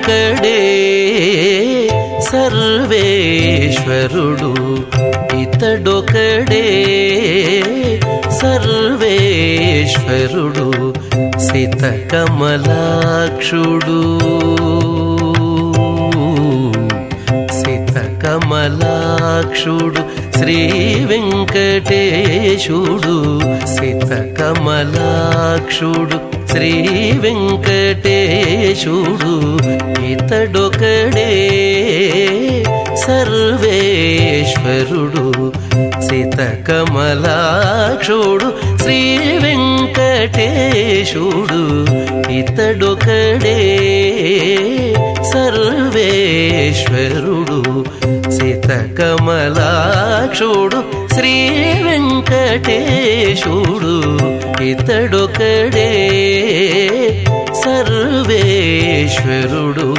ఇతడొకడే సర్వేశ్వరుడు ఇతడొకడే సర్వేశ్వరుడు సితకమలాక్షుడు సితకమలాక్షుడు శ్రీ వెంకటేశుడు సితకమలాక్షుడు శ్రీ వెంకటేశుడు ఇతడొకడే సర్వేశ్వరుడు సితకమలాక్షుడు శ్రీ వెంకటేశుడు ఇతడొకడే సర్వేశ్వరుడు సితకమలాక్షుడు శ్రీ వెంకటేశుడు ఇతడొకడే సర్వేశ్వరుడు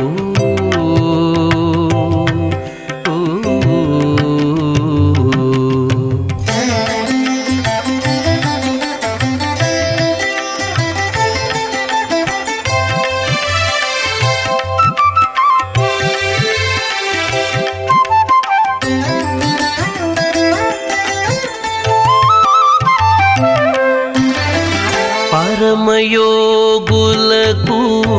పరమయోగులకు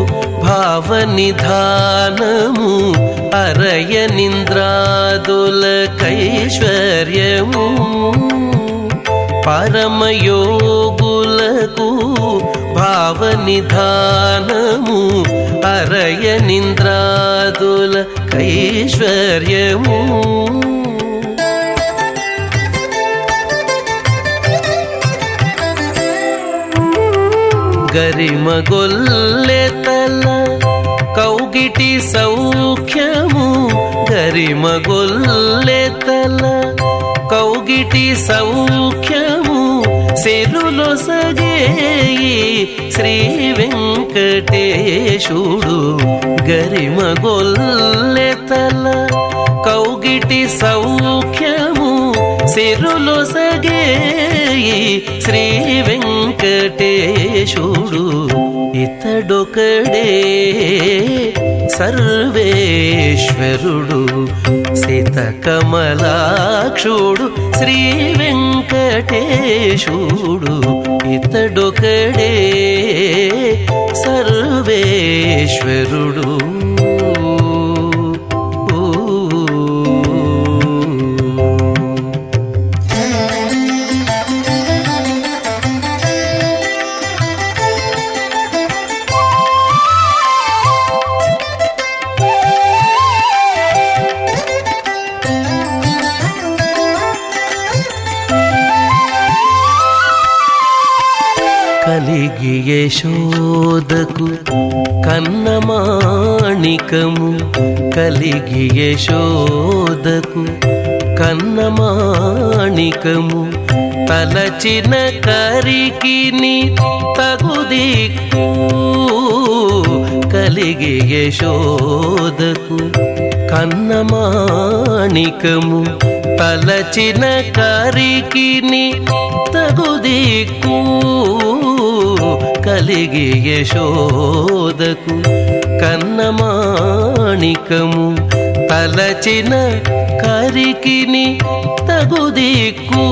భావనిధానము అరయ నింద్రాదులకైశ్వర్యము పరమయోగులకు భావనిధానము అరయ నింద్రాదులకైశ్వర్యము గరిమగొల్లెతల కౌగిటి సౌఖ్యము గరిమగొల్లెతల కౌగిటి సౌఖ్యము సిరులు సగేయి శ్రీ వెంకటేశుడు గరిమగొల్లెతల కౌగిటి సౌఖ్యము సిరులు సగేయి శ్రీ వెంకటేశుడు ఇతడొకడే సర్వేశ్వరుడు సితకమలాక్షుడు శ్రీ వెంకటేశుడు ఇతడొకడే సర్వేశ్వరుడు కలిగి యశోదకు కన్నమాణికము కలిగి యశోదకు కన్నమాణికము తలచిన కరికిని తగుదిక్కు కలిగి యశోదకు కన్నమాణికము తలచిన కరికిని తగుదిక్కు కలిగి యశోదకు కన్నమాణికము తలచిన కరికిని తగుదిక్కు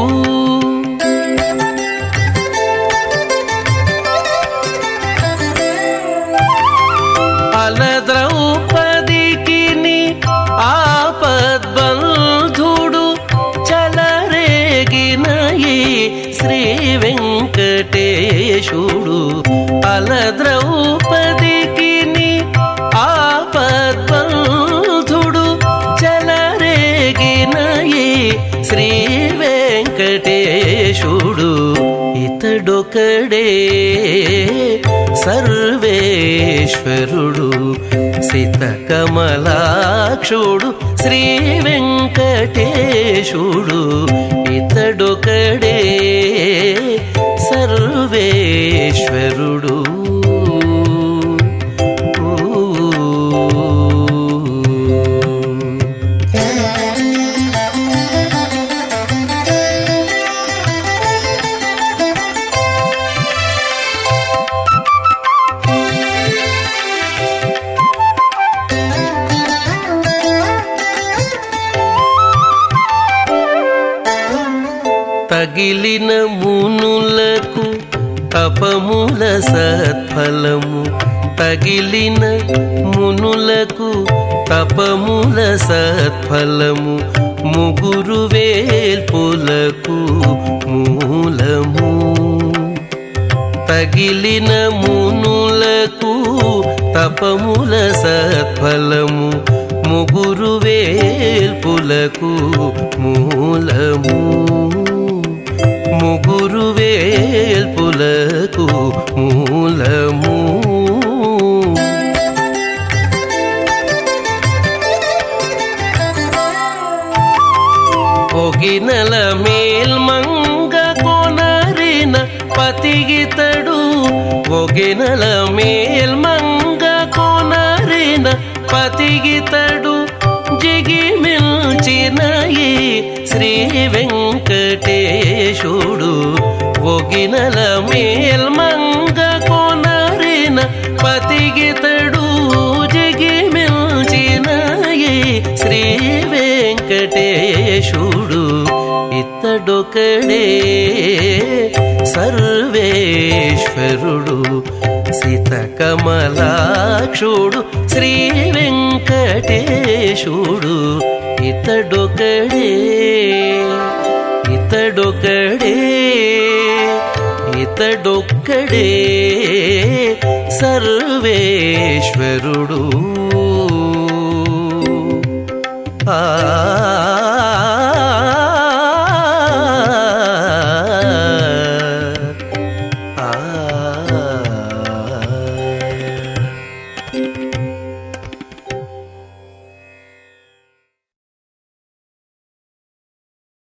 అలద్రౌపదికిని ఆపద్బంధుడు చలరేగినయి శ్రీ వెంకటేశుడు అలద్రౌపదికిని ఆపద్బంధుడు చలరేగినయి శ్రీ వెంకటేశుడు ఇతడొకడే సర్వేశ్వరుడు సితకమలాక్షుడు శ్రీ వెంకటేశుడు ఇతడొకడే సర్వేశ్వరుడు సత్ఫలము తగిలిన మునులకు తపముల సత్ఫలము ముగురు వేల్పులకు మూలము తగిలిన మునులకు తపముల సత్ఫలము ముగురు వేల్పులకు మూలము ముగురు వేల్పులకు మూలము పొగినల మేల్మంగ కొనరిన పతిగితడు పొగినల మేల్మంగ కొనరిన పతిగితడు జిగిమిల్చిన ఈ శ్రీ వెంకటేశుడు ఒగినల మేల్మంగ కొనరిన పతిగితడు జిగిమిల్చిన ఈ శ్రీ వెంకటేశుడు ఇతడొకడే సర్వేశ్వరుడు సీతకమలాక్షుడు శ్రీ వెంకటేశుడు ఇతడొకడే ఇతడొకడే ఇతడొక్కడే సర్వేశ్వరుడు ఆ